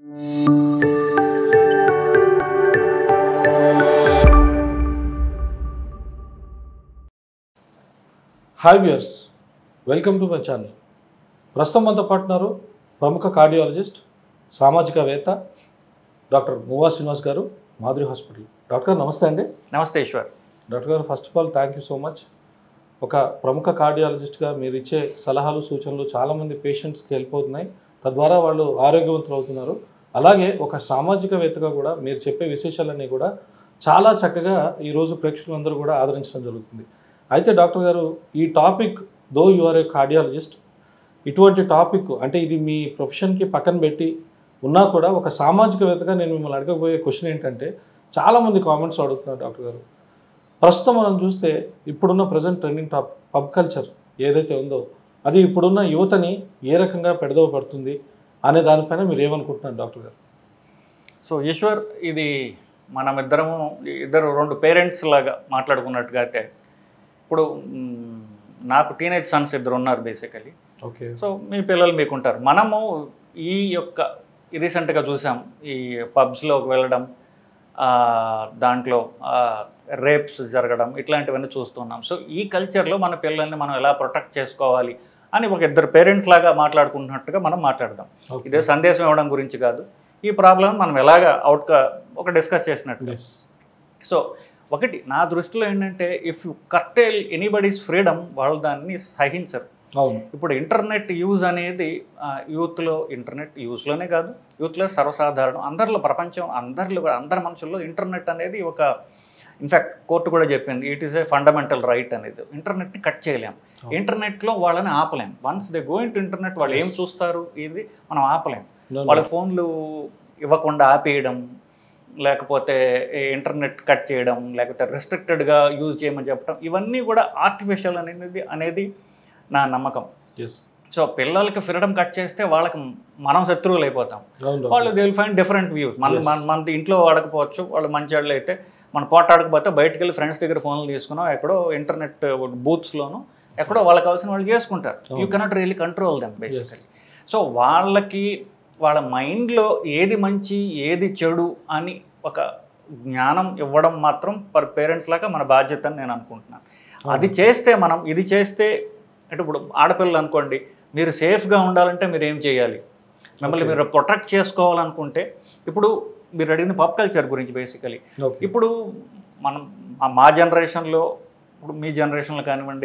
Hi viewers welcome to my channel ప్రస్తుతం మనతో పాటు ఉన్నారు ప్రముఖ కార్డియాలజిస్ట్ సామాజికవేత్త డాక్టర్ మువా శ్రీనివాస్ గారు మాధురి హాస్పిటల్ డాక్టర్ గారు నమస్తే అండి నమస్తే ఈశ్వర్ డాక్టర్ గారు first of all thank you so much ఒక ప్రముఖ కార్డియాలజిస్ట్గా మీరు ఇచ్చే సలహాలు సూచనలు చాలామంది పేషెంట్స్కి హెల్ప్ అవుతున్నాయి తద్వారా వాళ్ళు ఆరోగ్యవంతులు అవుతున్నారు అలాగే ఒక సామాజికవేత్తగా కూడా మీరు చెప్పే విశేషాలన్నీ కూడా చాలా చక్కగా ఈరోజు ప్రేక్షకులందరూ కూడా ఆదరించడం జరుగుతుంది అయితే డాక్టర్ గారు ఈ topic though you are a cardiologist ఇటువంటి టాపిక్ అంటే ఇది మీ ప్రొఫెషన్కి పక్కన పెట్టి ఉన్నా కూడా ఒక సామాజికవేత్తగా నేను మిమ్మల్ని అడగబోయే క్వశ్చన్ ఏంటంటే చాలామంది కామెంట్స్ అడుగుతున్నారు డాక్టర్ గారు ప్రస్తుతం మనం చూస్తే ఇప్పుడున్న present trending top pub culture ఏదైతే ఉందో అది ఇప్పుడున్న యువతని ఏ రకంగా పెడదవ పడుతుంది అనే దానిపైన మీరు ఏమనుకుంటున్నారు డాక్టర్ గారు సో ఈశ్వర్ ఇది మనం ఇద్దరము ఇద్దరు రెండు పేరెంట్స్ లాగా మాట్లాడుకున్నట్టుగా అయితే ఇప్పుడు మ్, నాకు టీనేజ్ సన్స్ ఇద్దరు ఉన్నారు బేసికలీ ఓకే సో మీ పిల్లలు మీకు ఉంటారు మనము ఈ యొక్క రీసెంట్గా చూసాం ఈ పబ్స్లోకి వెళ్ళడం ఆ, దాంట్లో రేప్స్ జరగడం ఇట్లాంటివన్నీ చూస్తున్నాం సో ఈ కల్చర్లో మన పిల్లల్ని మనం ఎలా ప్రొటెక్ట్ చేసుకోవాలి అని ఒక ఇద్దరు పేరెంట్స్ లాగా మాట్లాడుకుంటున్నట్టుగా మనం మాట్లాడదాం ఓకే ఇదే సందేశం ఇవ్వడం గురించి కాదు ఈ ప్రాబ్లం మనం ఎలాగ అవుట్గా ఒక డిస్కస్ చేసినట్టు Yes. సో ఒకటి నా దృష్టిలో ఏంటంటే if you curtail anybody's freedom వాళ్ళు దాన్ని సహించరు అవును ఇప్పుడు ఇంటర్నెట్ యూజ్ అనేది ఆ, యూత్లో ఇంటర్నెట్ యూస్లోనే కాదు యూత్లో సర్వసాధారణం అందరిలో ప్రపంచం అందరిలో కూడా అందరి మనుషుల్లో ఇంటర్నెట్ అనేది ఒక ఇన్ఫ్యాక్ట్ కోర్టు కూడా చెప్పింది it is a fundamental right అనేది ఇంటర్నెట్ని కట్ చేయలేం అవును. ఇంటర్నెట్లో వాళ్ళని ఆపలేం once they go into internet వాళ్ళు ఏం Yes. చూస్తారు ఇది మనం ఆపలేం No, no. వాళ్ళ ఫోన్లు ఇవ్వకుండా ఆపేయడం లేకపోతే ఇంటర్నెట్ కట్ చేయడం లేకపోతే రెస్ట్రిక్టెడ్గా యూజ్ చేయమని చెప్పడం ఇవన్నీ కూడా ఆర్టిఫిషియల్ అనేది అనేది నా నమ్మకం Yes. సో పిల్లలకి ఫ్రీడమ్ కట్ చేస్తే వాళ్ళకి మనం శత్రువులు అయిపోతాం అవును వాళ్ళు doctor. They will find different views మన Yes. మన మన ఇంట్లో వాడకపోవచ్చు వాళ్ళు మంచి వాళ్ళు అయితే మన పోటాడకపోతే బయటకు వెళ్ళి ఫ్రెండ్స్ దగ్గర ఫోన్లు తీసుకున్నాం ఎక్కడో ఇంటర్నెట్ బూత్స్లోనూ ఎక్కడో వాళ్ళకి కావాల్సిన వాళ్ళు చేసుకుంటారు యూ అవును. Cannot really control them basically so వాళ్ళకి వాళ్ళ మైండ్లో ఏది మంచి ఏది చెడు అని ఒక జ్ఞానం ఇవ్వడం మాత్రం పర్ పేరెంట్స్ లాగా మన బాధ్యత అని నేను అనుకుంటున్నాను అది చేస్తే మనం ఇది చేస్తే అంటే ఇప్పుడు ఆడపిల్లలు అనుకోండి మీరు సేఫ్గా ఉండాలంటే మీరు ఏం చేయాలి మిమ్మల్ని Okay. మీరు ప్రొటెక్ట్ చేసుకోవాలనుకుంటే ఇప్పుడు మీరు అడిగిన పాప్ కల్చర్ గురించి బేసికలీ ఓకే ఇప్పుడు మనం మా- మా జనరేషన్లో ఇప్పుడు మీ జనరేషన్లో కానివ్వండి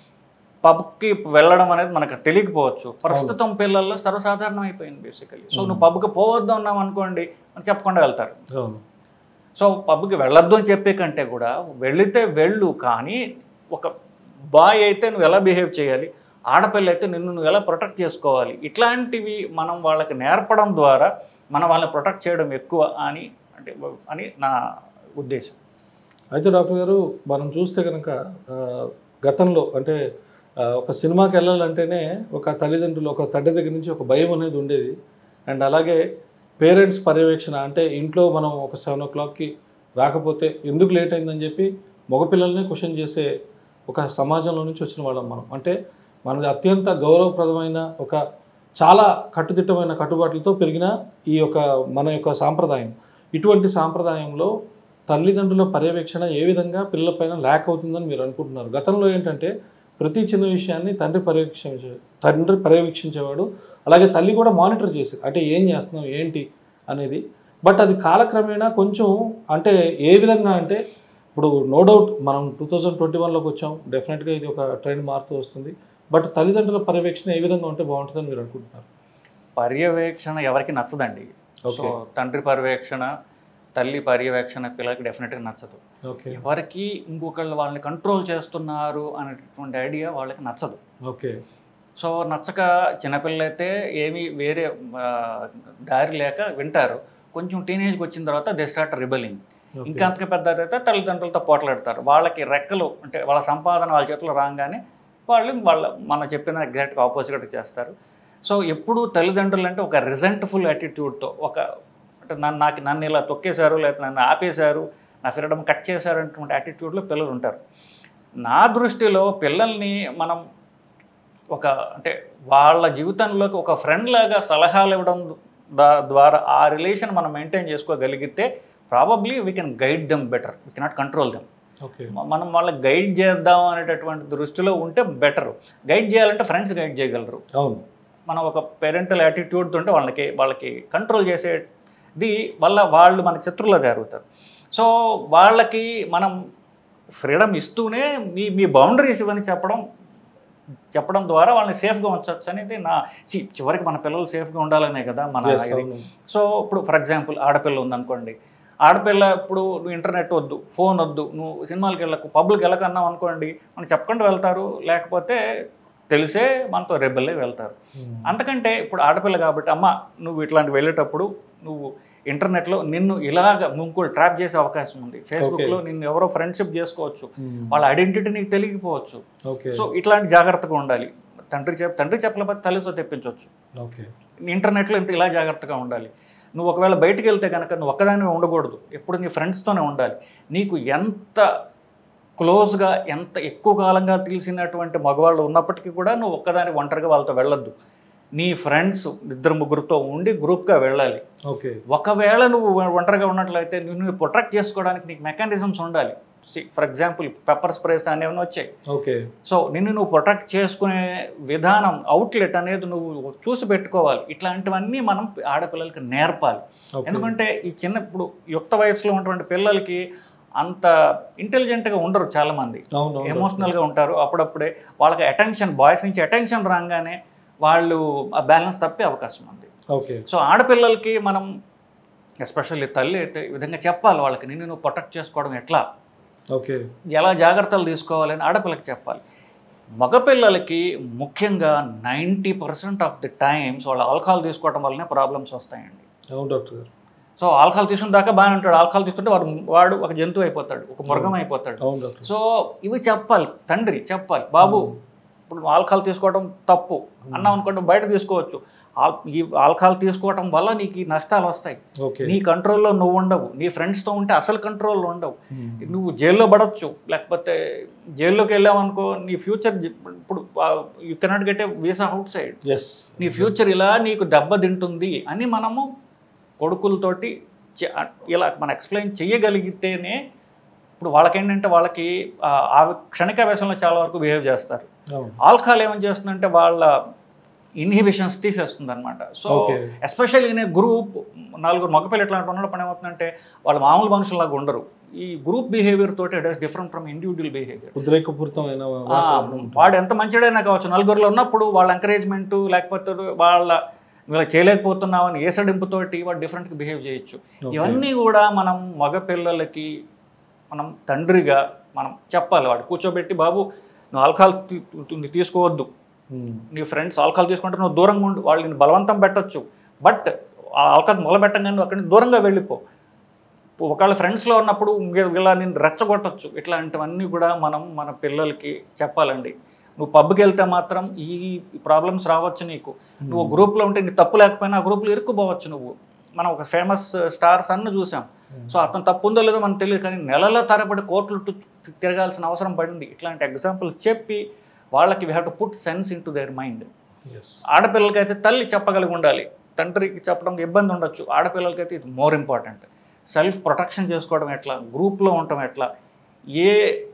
పబ్కి వెళ్ళడం అనేది మనకు తెలియకపోవచ్చు ప్రస్తుతం పిల్లల్లో సర్వసాధారణం అయిపోయింది బేసికలీ సో నువ్వు పబ్కి పోవద్దు అన్నావు అనుకోండి అని చెప్పకుండా వెళ్తారు అవును సో పబ్కి వెళ్ళొద్దు అని చెప్పే కంటే కూడా వెళితే వెళ్ళు కానీ ఒక బాయ్ అయితే నువ్వు ఎలా బిహేవ్ చేయాలి ఆడపిల్ల అయితే నిన్ను నువ్వు ఎలా ప్రొటెక్ట్ చేసుకోవాలి ఇట్లాంటివి మనం వాళ్ళకి నేర్పడం ద్వారా మనం వాళ్ళని ప్రొటెక్ట్ చేయడం ఎక్కువ అని అంటే అని నా ఉద్దేశం అయితే డాక్టర్ గారు మనం చూస్తే కనుక ఆ, గతంలో అంటే ఆ, ఒక సినిమాకి వెళ్ళాలంటేనే ఒక తల్లిదండ్రులు ఒక తండ్రి దగ్గర నుంచి ఒక భయం అనేది ఉండేది అండ్ అలాగే పేరెంట్స్ పర్యవేక్షణ అంటే ఇంట్లో మనం ఒక సెవెన్ ఓ క్లాక్కి రాకపోతే ఎందుకు లేట్ అయిందని చెప్పి మగపిల్లల్ని క్వశ్చన్ చేసే ఒక సమాజంలో నుంచి వచ్చిన వాళ్ళం మనం అంటే మనది అత్యంత గౌరవప్రదమైన ఒక చాలా కట్టుదిట్టమైన కట్టుబాట్లతో పెరిగిన ఈ యొక్క మన యొక్క సాంప్రదాయం ఇటువంటి సాంప్రదాయంలో తల్లిదండ్రుల పర్యవేక్షణ ఏ విధంగా పిల్లలపైన ల్యాక్ అవుతుందని మీరు అనుకుంటున్నారు గతంలో ఏంటంటే ప్రతి చిన్న విషయాన్ని తండ్రి పర్యవేక్షించే తండ్రి పర్యవేక్షించేవాడు అలాగే తల్లి కూడా మానిటర్ చేసేది అంటే ఏం చేస్తున్నాం ఏంటి అనేది బట్ అది కాలక్రమేణా కొంచెం అంటే ఏ విధంగా అంటే ఇప్పుడు నో డౌట్ మనం టూ థౌజండ్ ట్వంటీ వన్లోకి వచ్చాం డెఫినెట్గా ఇది ఒక ట్రెండ్ మారుతూ వస్తుంది బట్ తల్లిదండ్రుల పర్యవేక్షణ ఏ విధంగా ఉంటే బాగుంటుందని మీరు అనుకుంటున్నారు పర్యవేక్షణ ఎవరికి నచ్చదండి సో ఓకే తండ్రి పర్యవేక్షణ తల్లి పర్యవేక్షణ పిల్లలకి డెఫినెట్గా నచ్చదు ఓకే ఎవరికి ఇంకొకళ్ళు వాళ్ళని కంట్రోల్ చేస్తున్నారు అనేటటువంటి ఐడియా వాళ్ళకి నచ్చదు ఓకే సో నచ్చక చిన్నపిల్లలు అయితే ఏమీ వేరే ఆ, దారి లేక వింటారు కొంచెం టీనేజ్కి వచ్చిన తర్వాత దే స్టార్ట్ రిబలింగ్ ఇంకా అంతగా పెద్ద అయితే తల్లిదండ్రులతో పోట్లాడతారు వాళ్ళకి రెక్కలు అంటే వాళ్ళ సంపాదన వాళ్ళ చేతిలో రాగానే వాళ్ళు వాళ్ళ మనం చెప్పిన ఎగ్జాక్ట్గా ఆపోజిట్ చేస్తారు సో ఎప్పుడు తల్లిదండ్రులు అంటే ఒక రిజెంట్ఫుల్ యాటిట్యూడ్తో ఒక అంటే నన్ను నాకు నన్ను ఇలా తొక్కేశారు లేకపోతే నన్ను ఆపేశారు నా ఫ్రీడమ్ కట్ చేశారు అనేటువంటి యాటిట్యూడ్లో పిల్లలు ఉంటారు నా దృష్టిలో పిల్లల్ని మనం ఒక అంటే వాళ్ళ జీవితంలోకి ఒక ఫ్రెండ్ లాగా సలహాలు ఇవ్వడం దా ద్వారా ఆ రిలేషన్ మనం మెయింటైన్ చేసుకోగలిగితే probably we can guide them better we cannot control them okay మనం వాళ్ళకి గైడ్ చేద్దాం అనేటటువంటి దృష్టిలో ఉంటే బెటర్ గైడ్ చేయాలంటే ఫ్రెండ్స్ గైడ్ చేయగలరు అవును మనం ఒక పేరెంటల్ యాటిట్యూడ్ ఉంటే వాళ్ళకి వాళ్ళకి కంట్రోల్ చేసేది వల్ల వాళ్ళు మనకి శత్రువులుగా తయారవుతారు సో వాళ్ళకి మనం ఫ్రీడమ్ ఇస్తూనే మీ మీ బౌండరీస్ ఇవన్నీ చెప్పడం చెప్పడం ద్వారా వాళ్ళని సేఫ్గా ఉంచవచ్చు అనేది నా see, చివరికి మన పిల్లలు సేఫ్గా ఉండాలనే కదా మన Yes, ఇది అవును. సో ఇప్పుడు ఫర్ ఎగ్జాంపుల్ ఆడపిల్ల ఉందనుకోండి ఆడపిల్ల ఇప్పుడు నువ్వు ఇంటర్నెట్ వద్దు ఫోన్ వద్దు నువ్వు సినిమాలకి వెళ్ళకు పబ్లిక్ వెళ్ళకన్నావు అనుకోండి మనం చెప్పకుండా వెళ్తారు లేకపోతే తెలిసే మనతో రెబెల్లే వెళ్తారు ఉమ్. అంతకంటే ఇప్పుడు ఆడపిల్ల కాబట్టి అమ్మ నువ్వు ఇట్లాంటి వెళ్ళేటప్పుడు నువ్వు ఇంటర్నెట్లో నిన్ను ఇలాగ ఇంకోటి ట్రాప్ చేసే అవకాశం ఉంది ఫేస్బుక్లో నిన్ను ఎవరో ఫ్రెండ్షిప్ చేసుకోవచ్చు ఉమ్. వాళ్ళ ఐడెంటిటీ నీకు తెలియకపోవచ్చు ఓకే సో ఇట్లాంటి జాగ్రత్తగా ఉండాలి తండ్రి చెప్ తండ్రి చెప్పలేకపోతే తల్లితో తెప్పించవచ్చు ఓకే ఇంటర్నెట్లో ఇంత ఇలా జాగ్రత్తగా ఉండాలి నువ్వు ఒకవేళ బయటికి వెళ్తే కనుక నువ్వు ఒక్కదానివే ఉండకూడదు ఎప్పుడు నీ ఫ్రెండ్స్తోనే ఉండాలి నీకు ఎంత క్లోజ్గా ఎంత ఎక్కువ కాలంగా తెలిసినటువంటి మగవాళ్ళు ఉన్నప్పటికీ కూడా నువ్వు ఒక్కదాని ఒంటరిగా వాళ్ళతో వెళ్ళొద్దు నీ ఫ్రెండ్స్ ఇద్దరు ముగ్గురుతో ఉండి గ్రూప్గా వెళ్ళాలి ఓకే ఒకవేళ నువ్వు ఒంటరిగా ఉన్నట్లయితే నిన్ను ప్రొటెక్ట్ చేసుకోవడానికి నీకు మెకానిజమ్స్ ఉండాలి ఫర్ ఎగ్జాంపుల్ పెప్పర్ స్ప్రేస్ అనేవి వచ్చాయి ఓకే సో నిన్ను నువ్వు ప్రొటెక్ట్ చేసుకునే విధానం అవుట్లెట్ అనేది నువ్వు చూసి పెట్టుకోవాలి ఇట్లాంటివన్నీ మనం ఆడపిల్లలకి నేర్పాలి ఓకే ఎందుకంటే ఈ చిన్న ఇప్పుడు యుక్త వయసులో ఉన్నటువంటి పిల్లలకి అంత ఇంటెలిజెంట్గా ఉండరు చాలామంది అవును అవును. ఎమోషనల్గా ఉంటారు అప్పుడప్పుడే వాళ్ళకి అటెన్షన్ బాయ్స్ నుంచి అటెన్షన్ రాగానే వాళ్ళు ఆ బ్యాలెన్స్ తప్పే అవకాశం ఉంది ఓకే సో ఆడపిల్లలకి మనం ఎస్పెషల్లీ తల్లి అయితే ఈ విధంగా చెప్పాలి వాళ్ళకి నిన్ను నువ్వు ప్రొటెక్ట్ చేసుకోవడం ఎట్లా ఓకే ఎలా జాగ్రత్తలు తీసుకోవాలని ఆడపిల్లకి చెప్పాలి మగపిల్లలకి ముఖ్యంగా ninety percent of the times వాళ్ళు ఆల్కహాల్ తీసుకోవడం వల్లనే ప్రాబ్లమ్స్ వస్తాయండి అవును డాక్టర్ గారు సో ఆల్కహాల్ తీసుకున్న దాకా బాగానే ఉంటాడు ఆల్కహాల్ తీసుకుంటే వాడు వాడు ఒక జంతువు అయిపోతాడు ఒక మృగం అయిపోతాడు అవును డాక్టర్ సో ఇవి చెప్పాలి తండ్రి చెప్పాలి బాబు ఇప్పుడు నువ్వు ఆల్కహాల్ తీసుకోవడం తప్పు అన్నావు అనుకుంటే బయట తీసుకోవచ్చు ఆల్ ఈ ఆల్కహాల్ తీసుకోవడం వల్ల నీకు ఈ నష్టాలు వస్తాయి ఓకే నీ కంట్రోల్లో నువ్వు ఉండవు నీ ఫ్రెండ్స్తో ఉంటే అసలు కంట్రోల్లో ఉండవు ఉమ్. నువ్వు జైల్లో పడవచ్చు లేకపోతే జైల్లోకి వెళ్ళావనుకో నీ ఫ్యూచర్ ఇప్పుడు you cannot get a visa outside yes నీ ఫ్యూచర్ ఇలా నీకు దెబ్బతింటుంది అని మనము కొడుకులతోటి చె- ఇలా మనం ఎక్స్ప్లెయిన్ చేయగలిగితేనే ఇప్పుడు వాళ్ళకేంటంటే వాళ్ళకి ఆ, ఆ క్షణికావేశంలో చాలా వరకు బిహేవ్ చేస్తారు అవును ఆల్కహాల్ ఏమని చేస్తుందంటే వాళ్ళ ఇన్హిబిషన్స్ తీసేస్తుంది అనమాట so Okay. Especially in group నలుగురు మగపిల్లలు ఎట్లా ఉన్నప్పుడు పని ఏమవుతుందంటే వాళ్ళు మామూలు మనుషుల్లాగా ఉండరు ఈ గ్రూప్ బిహేవియర్ తోటి it is different from individual behaviour ఉద్రేకపూరితమైన వాతావరణం ఉంటుంది. వాడు ఎంత మంచిడైనా కావచ్చు నలుగురిలో ఉన్నప్పుడు వాళ్ళ ఎంకరేజ్మెంట్ లేకపోతే వాళ్ళ ఇలా చేయలేకపోతున్నామని ఏసడింపుతోటి వాడు డిఫరెంట్గా బిహేవ్ చేయొచ్చు Okay. ఇవన్నీ కూడా మనం మగపిల్లలకి మనం తండ్రిగా మనం చెప్పాలి వాడు కూర్చోబెట్టి బాబు నువ్వు ఆల్కహాల్ తీ- తీ- తీసుకోవద్దు ఉమ్. నీ ఫ్రెండ్స్ ఆల్కహాల్ తీసుకుంటే నువ్వు దూరంగా ఉండు వాళ్ళు నేను బలవంతం పెట్టొచ్చు బట్ ఆ ఆల్కహాల్ మొదలు పెట్టంగానే నువ్వు అక్కడి నుంచి దూరంగా వెళ్ళిపో ఒకళ్ళ ఫ్రెండ్స్లో ఉన్నప్పుడు ఇంక- ఇలా నేను రెచ్చగొట్టచ్చు ఇట్లాంటివన్నీ కూడా మనం మన పిల్లలకి చెప్పాలండి నువ్వు పబ్కి వెళ్తే మాత్రం ఈ ప్రాబ్లమ్స్ రావచ్చు నీకు నువ్వు గ్రూప్లో ఉంటే నీ తప్పు లేకపోయినా ఆ గ్రూప్లో ఇరుక్కుపోవచ్చు నువ్వు మనం ఒక ఫేమస్ స్టార్స్ అన్న చూసాం సో అతను తప్పు ఉందో లేదో మనకు తెలియదు కానీ నెలల తరబడి కోట్లు టు- తిరగాల్సిన అవసరం పడింది ఇట్లాంటి ఎగ్జాంపుల్స్ చెప్పి వాళ్ళకి we have to put sense into their mind Yes. ఆడపిల్లలకైతే తల్లి చెప్పగలిగి ఉండాలి తండ్రికి చెప్పడం ఇబ్బంది ఉండొచ్చు ఆడపిల్లలకైతే ఇది మోర్ ఇంపార్టెంట్ సెల్ఫ్ ప్రొటెక్షన్ చేసుకోవడం ఎట్లా గ్రూప్లో ఉండటం ఎట్లా ఏ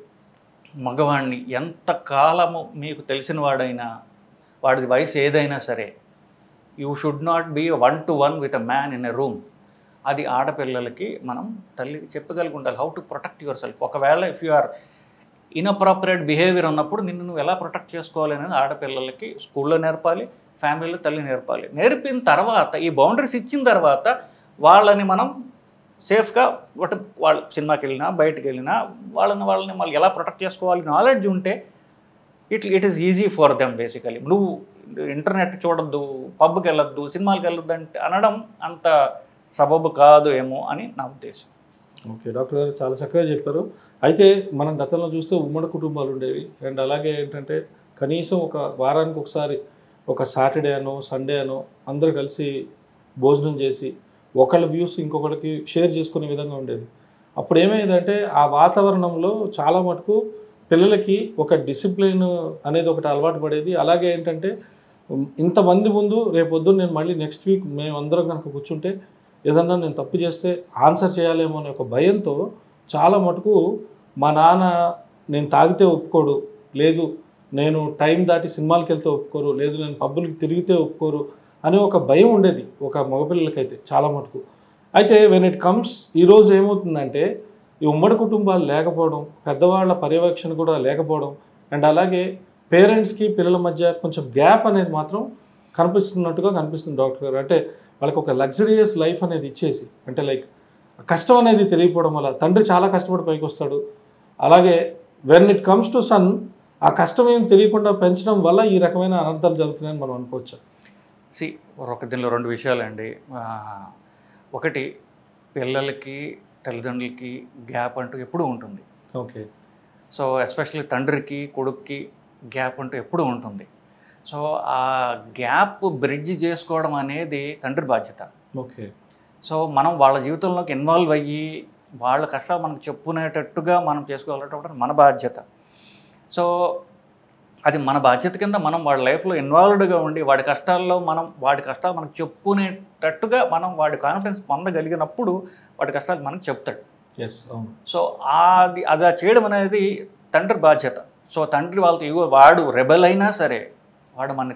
మగవాడిని ఎంత కాలము మీకు తెలిసిన వాడైనా వాడి వయసు ఏదైనా సరే you should not be one to one with a man in a room అది ఆడపిల్లలకి మనం తల్లికి చెప్పగలిగి ఉండాలి how to protect yourself ఒకవేళ if you are inappropriate behaviour ఉన్నప్పుడు నిన్ను నువ్వు ఎలా ప్రొటెక్ట్ చేసుకోవాలి అనేది ఆడపిల్లలకి స్కూల్లో నేర్పాలి ఫ్యామిలీలో తల్లి నేర్పాలి నేర్పిన తర్వాత ఈ బౌండరీస్ ఇచ్చిన తర్వాత వాళ్ళని మనం సేఫ్గా ఒకటి వాళ్ళు సినిమాకి వెళ్ళినా బయటకు వెళ్ళినా వాళ్ళని వాళ్ళని వాళ్ళు ఎలా ప్రొటెక్ట్ చేసుకోవాలి నాలెడ్జ్ ఉంటే it it is easy for them basically నువ్వు ఇంటర్నెట్ చూడొద్దు పబ్కి వెళ్ళొద్దు సినిమాలకు వెళ్ళొద్దు అంటే అనడం అంత సబబు కాదు ఏమో అని నా ఉద్దేశం ఓకే డాక్టర్ గారు చాలా చక్కగా చెప్పారు అయితే మనం గతంలో చూస్తే ఉమ్మడి కుటుంబాలు ఉండేవి అండ్ అలాగే ఏంటంటే కనీసం ఒక వారానికి ఒకసారి ఒక సాటర్డే అనో సండే అనో అందరూ కలిసి భోజనం చేసి ఒకళ్ళ వ్యూస్ ఇంకొకరికి షేర్ చేసుకునే విధంగా ఉండేది అప్పుడు ఏమైందంటే ఆ వాతావరణంలో చాలా మటుకు పిల్లలకి ఒక డిసిప్లిన్ అనేది ఒకటి అలవాటు పడేది అలాగే ఏంటంటే ఇంతమంది ముందు రేపు పొద్దున్న నేను మళ్ళీ నెక్స్ట్ వీక్ మేమందరం కనుక కూర్చుంటే ఏదన్నా నేను తప్పు చేస్తే ఆన్సర్ చేయాలేమో అనే ఒక భయంతో చాలా మటుకు మా నాన్న నేను తాగితే ఒప్పుకోడు లేదు నేను టైం దాటి సినిమాలకు వెళ్తే ఒప్పుకోరు లేదు నేను పబ్బులకి తిరిగితే ఒప్పుకోరు అనే ఒక భయం ఉండేది ఒక మగపిల్లలకైతే చాలా మటుకు అయితే వెన్ ఇట్ కమ్స్ ఈరోజు ఏమవుతుందంటే ఈ ఉమ్మడి కుటుంబాలు లేకపోవడం పెద్దవాళ్ళ పర్యవేక్షణ కూడా లేకపోవడం అండ్ అలాగే పేరెంట్స్కి పిల్లల మధ్య కొంచెం గ్యాప్ అనేది మాత్రం కనిపిస్తున్నట్టుగా కనిపిస్తుంది డాక్టర్ గారు అంటే వాళ్ళకి ఒక లగ్జరియస్ లైఫ్ అనేది ఇచ్చేసి అంటే లైక్ కష్టం అనేది తెలియకపోవడం వల్ల తండ్రి చాలా కష్టపడి పైకి వస్తాడు అలాగే when it comes to son ఆ కష్టం ఏం తెలియకుండా పెంచడం వల్ల ఈ రకమైన అనర్థాలు జరుగుతున్నాయని మనం అనుకోవచ్చు సి ఒక దీనిలో రెండు విషయాలండి ఆ, ఒకటి పిల్లలకి తల్లిదండ్రులకి గ్యాప్ అంటూ ఎప్పుడూ ఉంటుంది ఓకే సో ఎస్పెషల్లీ తండ్రికి కొడుక్కి గ్యాప్ అంటూ ఎప్పుడూ ఉంటుంది సో ఆ గ్యాప్ బ్రిడ్జ్ చేసుకోవడం అనేది తండ్రి బాధ్యత ఓకే సో మనం వాళ్ళ జీవితంలోకి ఇన్వాల్వ్ అయ్యి వాళ్ళ కష్టాలు మనకు చెప్పుకునేటట్టుగా మనం చేసుకోవాలంటే మన బాధ్యత సో అది మన బాధ్యత కింద మనం వాడి లైఫ్లో ఇన్వాల్వ్డ్గా ఉండి వాడి కష్టాల్లో మనం వాడి కష్టాలు మనకు చెప్పుకునేటట్టుగా మనం వాడి కాన్ఫిడెన్స్ పొందగలిగినప్పుడు వాడి కష్టాలు మనకు చెప్తాడు ఎస్ అవును సో అది అది చేయడం అనేది తండ్రి బాధ్యత సో తండ్రి వాళ్ళతో ఇగో వాడు రెబెల్ అయినా సరే వాడు మన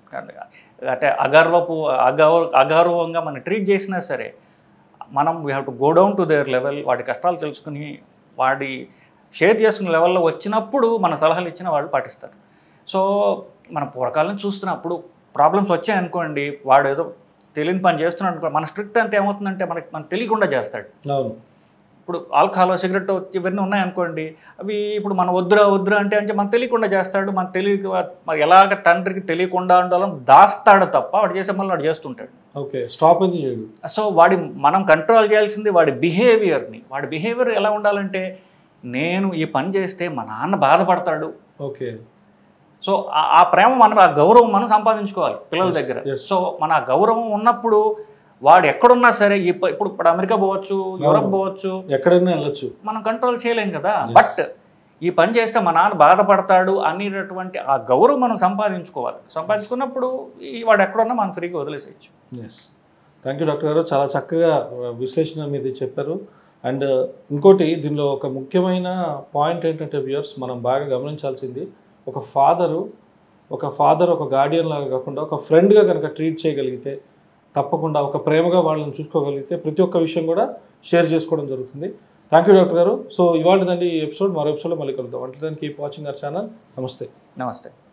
అంటే అగర్వపు అగౌర అగౌరవంగా మనం ట్రీట్ చేసినా సరే మనం we have to go down to their level వాడి కష్టాలు తెలుసుకుని వాడి షేర్ చేసుకునే లెవెల్లో వచ్చినప్పుడు మన సలహాలు ఇచ్చిన వాళ్ళు పాటిస్తారు సో మన పూర్వకాలం చూస్తున్నప్పుడు ప్రాబ్లమ్స్ వచ్చాయనుకోండి వాడు ఏదో తెలియని పని చేస్తున్నాడు అనుకో మన స్ట్రిక్ట్ అంటే ఏమవుతుందంటే మనకి మనకు తెలియకుండా చేస్తాడు అవును ఇప్పుడు ఆల్కహాల్ సిగరెట్ ఇవన్నీ ఉన్నాయనుకోండి అవి ఇప్పుడు మన వద్దురా వద్దురా అంటే అంటే మనకు తెలియకుండా చేస్తాడు మనకు తెలియక మరి ఎలాగ తండ్రికి తెలియకుండా ఉండాలని దాస్తాడు తప్ప వాడు చేసే మళ్ళీ వాడు చేస్తుంటాడు ఓకే స్టాప్ అయితే చేయడు సో వాడి మనం కంట్రోల్ చేయాల్సింది వాడి బిహేవియర్ని వాడి బిహేవియర్ ఎలా ఉండాలంటే నేను ఈ పని చేస్తే మా నాన్న బాధపడతాడు ఓకే సో ఆ- ఆ ప్రేమ మనం ఆ గౌరవం మనం సంపాదించుకోవాలి పిల్లల Yes, దగ్గర yes. సో మన ఆ గౌరవం ఉన్నప్పుడు వాడు ఎక్కడున్నా సరే ఈ ప- ఇప్పుడు ఇప్పుడు అమెరికా పోవచ్చు యూరప్ అవును. పోవచ్చు ఎక్కడైనా వెళ్ళొచ్చు మనం కంట్రోల్ చేయలేం కదా Yes. బట్ ఈ పని చేస్తే మా నాన్న బాధపడతాడు అనేటటువంటి ఆ గౌరవం మనం సంపాదించుకోవాలి సంపాదించుకున్నప్పుడు ఈ వాడు ఎక్కడున్నా మనం ఫ్రీగా వదిలేసేయచ్చు ఎస్ థ్యాంక్ యూ డాక్టర్ గారు చాలా చక్కగా ఆ, విశ్లేషణ మీది చెప్పారు అండ్ ఇంకోటి దీనిలో ఒక ముఖ్యమైన పాయింట్ ఏంటంటే వ్యూయర్స్ మనం బాగా గమనించాల్సింది ఒక ఫాదరు ఒక ఫాదర్ ఒక గార్డియన్ లాగా కాకుండా ఒక ఫ్రెండ్గా కనుక ట్రీట్ చేయగలిగితే తప్పకుండా ఒక ప్రేమగా వాళ్ళని చూసుకోగలిగితే ప్రతి ఒక్క విషయం కూడా షేర్ చేసుకోవడం జరుగుతుంది థ్యాంక్ యూ డాక్టర్ గారు సో ఇవాళ ఈ ఎపిసోడ్ మరో ఎపిసోడ్లో మళ్ళీ కలుద్దాం అంటే దానికి కీప్ వాచింగ్ అవర్ ఛానల్ నమస్తే నమస్తే